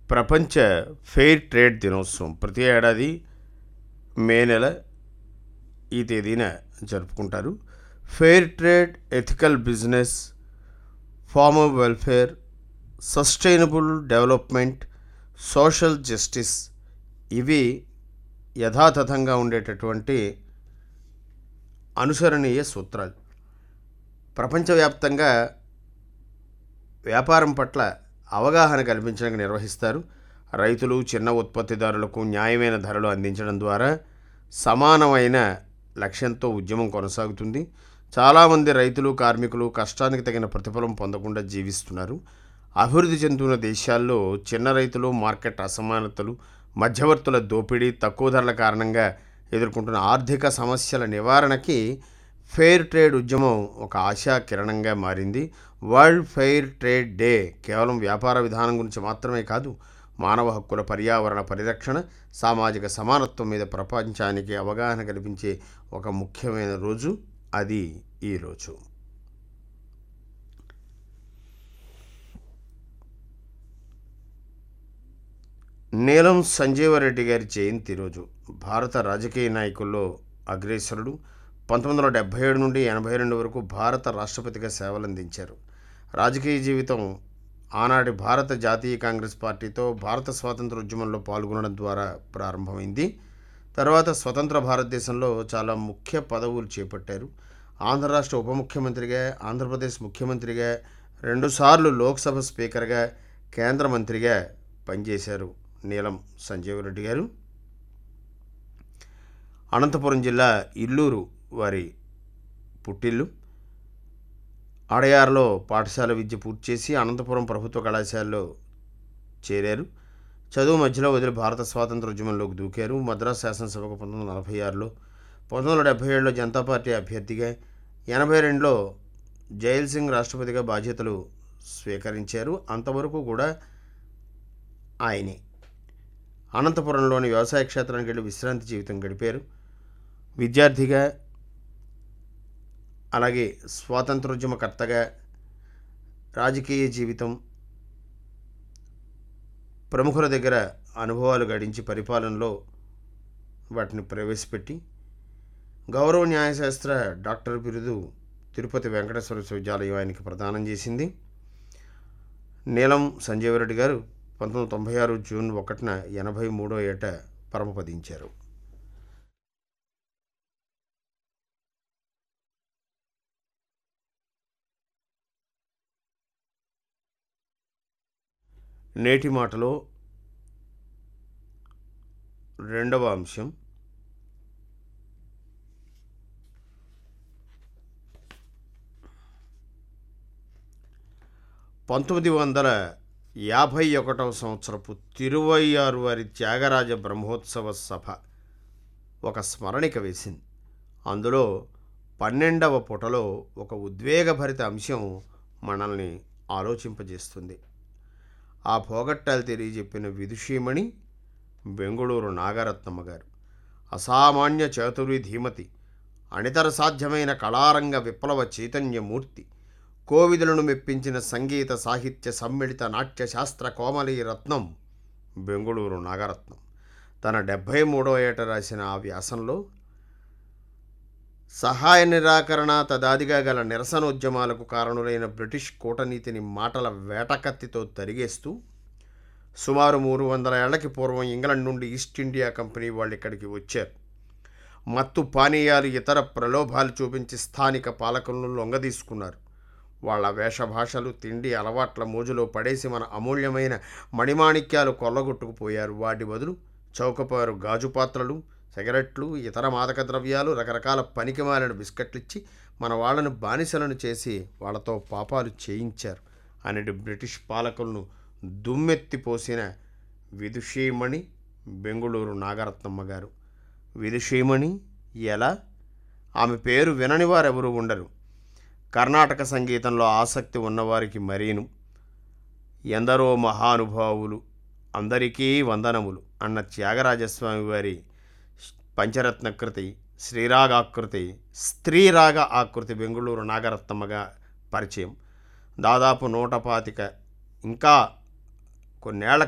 ప్రపంచ fair trade దినోత్సవం ప్రతి ఏడాది మే నెల ఈ తేదీన జరుపుకుంటారు fair trade ethical business farmer welfare sustainable development social justice ఇవి యథాతథంగా ఉండేటటువంటి అనుసరణీయ సూత్రాలు ప్రపంచవ్యాప్తంగా వ్యాపారం పట్ల అవగాహన కల్పించడానికి నిర్వహిస్తారు రైతులు చిన్న ఉత్పత్తిదారులకు న్యాయమైన ధరలు అందించడం ద్వారా సమానమైన లక్ష్యంతో ఉద్యమం కొనసాగుతుంది చాలామంది రైతులు కార్మికులు కష్టానికి తగిన ప్రతిఫలం పొందకుండా జీవిస్తున్నారు అభివృద్ధి చెందుతున్న దేశాల్లో చిన్న రైతులు మార్కెట్ అసమానతలు మధ్యవర్తుల దోపిడీ తక్కువ ధరల కారణంగా ఎదుర్కొంటున్న ఆర్థిక సమస్యల నివారణకి ఫెయిర్ ట్రేడ్ ఉద్యమం ఒక ఆశా కిరణంగా మారింది వరల్డ్ ఫెయిర్ ట్రేడ్ డే కేవలం వ్యాపార విధానం గురించి మాత్రమే కాదు మానవ హక్కుల పర్యావరణ పరిరక్షణ సామాజిక సమానత్వం మీద ప్రపంచానికి అవగాహన కల్పించే ఒక ముఖ్యమైన రోజు అది ఈ రోజు నీలం సంజీవరెడ్డి గారి జయంతి రోజు భారత రాజకీయ నాయకుల్లో అగ్రేసరుడు పంతొమ్మిది వందల డెబ్బై ఏడు నుండి ఎనభై రెండు వరకు భారత రాష్ట్రపతిగా సేవలందించారు రాజకీయ జీవితం ఆనాటి భారత జాతీయ కాంగ్రెస్ పార్టీతో భారత స్వాతంత్ర ఉద్యమంలో పాల్గొనడం ద్వారా ప్రారంభమైంది తర్వాత స్వతంత్ర భారతదేశంలో చాలా ముఖ్య పదవులు చేపట్టారు ఆంధ్ర రాష్ట్ర ఉప ముఖ్యమంత్రిగా ఆంధ్రప్రదేశ్ ముఖ్యమంత్రిగా రెండుసార్లు లోక్సభ స్పీకర్గా కేంద్ర మంత్రిగా పనిచేశారు నీలం సంజీవరెడ్డి గారు అనంతపురం జిల్లా ఇల్లూరు వారి పుట్టిల్లు అడయారులో పాఠశాల విద్య పూర్తి చేసి అనంతపురం ప్రభుత్వ కళాశాలలో చేరారు చదువు మధ్యలో వదిలి భారత స్వాతంత్ర ఉద్యమంలోకి దూకారు మద్రాసు శాసనసభకు పంతొమ్మిది వందల నలభై ఆరులో పంతొమ్మిది వందల డెబ్బై ఏడులో జనతా పార్టీ అభ్యర్థిగా ఎనభై రెండులో జైల్ సింగ్ రాష్ట్రపతిగా బాధ్యతలు స్వీకరించారు అంతవరకు కూడా ఆయనే అనంతపురంలోని వ్యవసాయ క్షేత్రానికి వెళ్ళి విశ్రాంతి జీవితం గడిపారు విద్యార్థిగా అలాగే స్వాతంత్రోద్యమకర్తగా రాజకీయ జీవితం ప్రముఖుల దగ్గర అనుభవాలు గడించి పరిపాలనలో వాటిని ప్రవేశపెట్టి గౌరవ న్యాయశాస్త్ర డాక్టర్ బిరుదు తిరుపతి వెంకటేశ్వర విశ్వవిద్యాలయం ఆయనకి ప్రదానం చేసింది నీలం సంజీవరెడ్డి గారు పంతొమ్మిది వందల తొంభై ఆరు జూన్ ఒకటిన ఎనభై మూడో ఏట పరమపదించారు నేటి మాటలో రెండవ అంశం పంతొమ్మిది వందల యాభై ఒకటవ సంవత్సరపు తిరువయ్యారు వారి త్యాగరాజ బ్రహ్మోత్సవ సభ ఒక స్మరణిక వేసింది అందులో పన్నెండవ పుటలో ఒక ఉద్వేగభరిత అంశం మనల్ని ఆలోచింపజేస్తుంది ఆ పోగొట్టాలు తెలియజెప్పిన విదుషీమణి బెంగుళూరు నాగరత్నమ్మ గారు అసామాన్య చాతురి ధీమతి అనితర సాధ్యమైన కళారంగ విప్లవ చైతన్యమూర్తి కోవిదులను మెప్పించిన సంగీత సాహిత్య సమ్మిళిత నాట్య శాస్త్ర కోమలి రత్నం బెంగుళూరు నాగరత్నం తన డెబ్భై మూడో ఏట రాసిన ఆ వ్యాసంలో సహాయ నిరాకరణ తదాదిగా గల నిరసనోద్యమాలకు కారణులైన బ్రిటిష్ కూటనీతిని మాటల వేటకత్తితో తరిగేస్తూ సుమారు మూడు వందల ఏళ్లకి పూర్వం ఇంగ్లండ్ నుండి ఈస్ట్ ఇండియా కంపెనీ వాళ్ళు ఇక్కడికి వచ్చారు మత్తు పానీయాలు ఇతర ప్రలోభాలు చూపించి స్థానిక పాలకులను లొంగదీసుకున్నారు వాళ్ళ వేషభాషలు తిండి అలవాట్ల మోజులో పడేసి మన అమూల్యమైన మణిమాణిక్యాలు కొల్లగొట్టుకుపోయారు వాటి బదులు చౌకపారు గాజు పాత్రలు సిగరెట్లు ఇతర మాదక ద్రవ్యాలు రకరకాల పనికిమాలిన బిస్కెట్లు ఇచ్చి మన వాళ్ళను బానిసలను చేసి వాళ్ళతో పాపాలు చేయించారు అనేది బ్రిటిష్ పాలకులను దుమ్మెత్తిపోసిన విదుషీమణి బెంగుళూరు నాగరత్నమ్మ గారు విదుషీమణి ఎలా ఆమె పేరు వినని వారెవరూ ఉండరు కర్ణాటక సంగీతంలో ఆసక్తి ఉన్నవారికి మరీను ఎందరో మహానుభావులు అందరికీ వందనములు అన్న త్యాగరాజస్వామి వారి పంచరత్నకృతి శ్రీరాగాకృతి స్త్రీరాగ ఆకృతి బెంగుళూరు నాగరత్నమ్మగా పరిచయం దాదాపు నూట పాతిక ఇంకా కొన్నేళ్ల